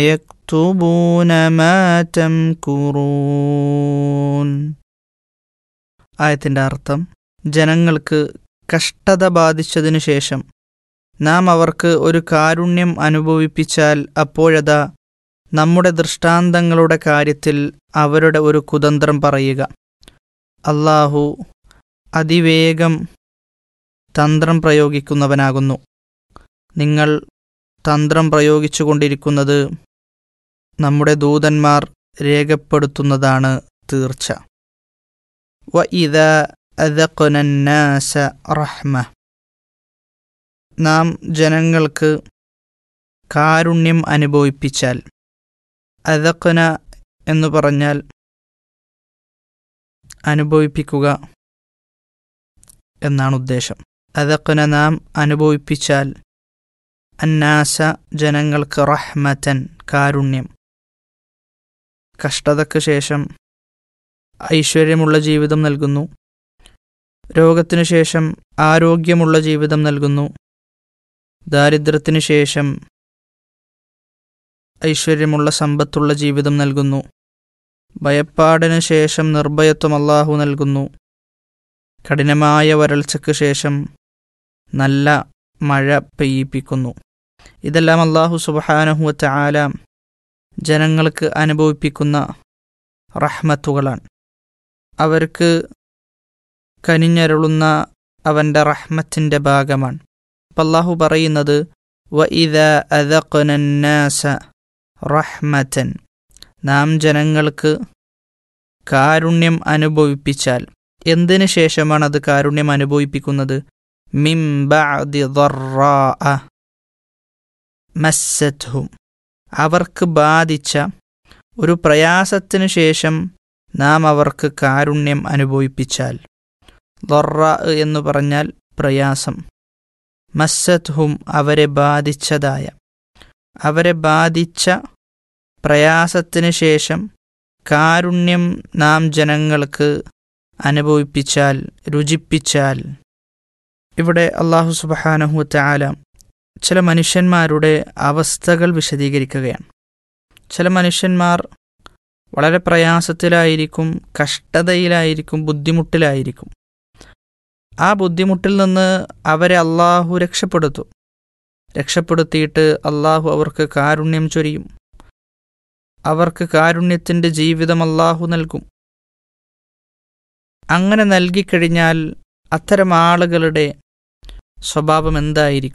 يكتبون ما تمكرون ആയത്തിൻ്റെ അർത്ഥം ജനങ്ങൾക്ക് കഷ്ടത ബാധിച്ചതിനു ശേഷം നാം അവർക്ക് ഒരു കാരുണ്യം അനുഭവിപ്പിച്ചാൽ അപ്പോഴതാ നമ്മുടെ ദൃഷ്ടാന്തങ്ങളുടെ കാര്യത്തിൽ അവരുടെ ഒരു കുതന്ത്രം പറയുക അള്ളാഹു അതിവേഗം തന്ത്രം പ്രയോഗിക്കുന്നവനാകുന്നു നിങ്ങൾ തന്ത്രം പ്രയോഗിച്ചുകൊണ്ടിരിക്കുന്നത് നമ്മുടെ ദൂതന്മാർ രേഖപ്പെടുത്തുന്നതാണ് തീർച്ച വ ഇത അദഖുനന്നാസ റഹ്മ നാം ജനങ്ങൾക്ക് കാരുണ്യം അനുഭവിപ്പിച്ചാൽ അദഖന എന്നു പറഞ്ഞാൽ അനുഭവിപ്പിക്കുക എന്നാണ് ഉദ്ദേശം അദഖന നാം അനുഭവിപ്പിച്ചാൽ അന്നാസ ജനങ്ങൾക്ക് റഹ്മത്തൻ കാരുണ്യം കഷ്ടതയ്ക്ക് ശേഷം ഐശ്വര്യമുള്ള ജീവിതം നൽകുന്നു രോഗത്തിനു ശേഷം ആരോഗ്യമുള്ള ജീവിതം നൽകുന്നു ദാരിദ്ര്യത്തിനു ശേഷം ഐശ്വര്യമുള്ള സമ്പത്തുള്ള ജീവിതം നൽകുന്നു ഭയപ്പാടിന് ശേഷം നിർഭയത്വം അള്ളാഹു നൽകുന്നു കഠിനമായ വരൾച്ചയ്ക്ക് ശേഷം നല്ല മഴ പെയ്യിപ്പിക്കുന്നു ഇതെല്ലാം അള്ളാഹു സുബഹാനഹുവറ്റ ആലാം ജനങ്ങൾക്ക് അനുഭവിപ്പിക്കുന്ന റഹ്മത്തുകളാണ് അവർക്ക് കനിഞ്ഞരുളുന്ന അവൻ്റെ റഹ്മത്തിൻ്റെ ഭാഗമാണ് അപ്പം അള്ളാഹു പറയുന്നത് വ ഇത അദഖനന്നാസ റഹ്മത്തൻ നാം ജനങ്ങൾക്ക് കാരുണ്യം അനുഭവിപ്പിച്ചാൽ എന്തിനു ശേഷമാണ് അത് കാരുണ്യം അനുഭവിപ്പിക്കുന്നത് മിം ബഅദി ضراء മസ്സത്ഹും അവർക്ക് ബാധിച്ച ഒരു പ്രയാസത്തിനു ശേഷം നാം അവർക്ക് കാരുണ്യം അനുഭവിപ്പിച്ചാൽ ദൊറ എന്ന് പറഞ്ഞാൽ പ്രയാസം മസ്സത്ഹും അവരെ ബാധിച്ചതായ അവരെ ബാധിച്ച പ്രയാസത്തിന് ശേഷം കാരുണ്യം നാം ജനങ്ങൾക്ക് അനുഭവിപ്പിച്ചാൽ രുചിപ്പിച്ചാൽ ഇവിടെ അള്ളാഹു സുബഹാനഹുത്ത ആല ചില മനുഷ്യന്മാരുടെ അവസ്ഥകൾ വിശദീകരിക്കുകയാണ് ചില മനുഷ്യന്മാർ വളരെ പ്രയാസത്തിലായിരിക്കും കഷ്ടതയിലായിരിക്കും ബുദ്ധിമുട്ടിലായിരിക്കും ആ ബുദ്ധിമുട്ടിൽ നിന്ന് അവരെ അള്ളാഹു രക്ഷപ്പെടുത്തും രക്ഷപ്പെടുത്തിയിട്ട് അള്ളാഹു അവർക്ക് കാരുണ്യം ചൊരിയും അവർക്ക് കാരുണ്യത്തിൻ്റെ ജീവിതം അള്ളാഹു നൽകും അങ്ങനെ നൽകിക്കഴിഞ്ഞാൽ അത്തരം ആളുകളുടെ സ്വഭാവം എന്തായിരിക്കും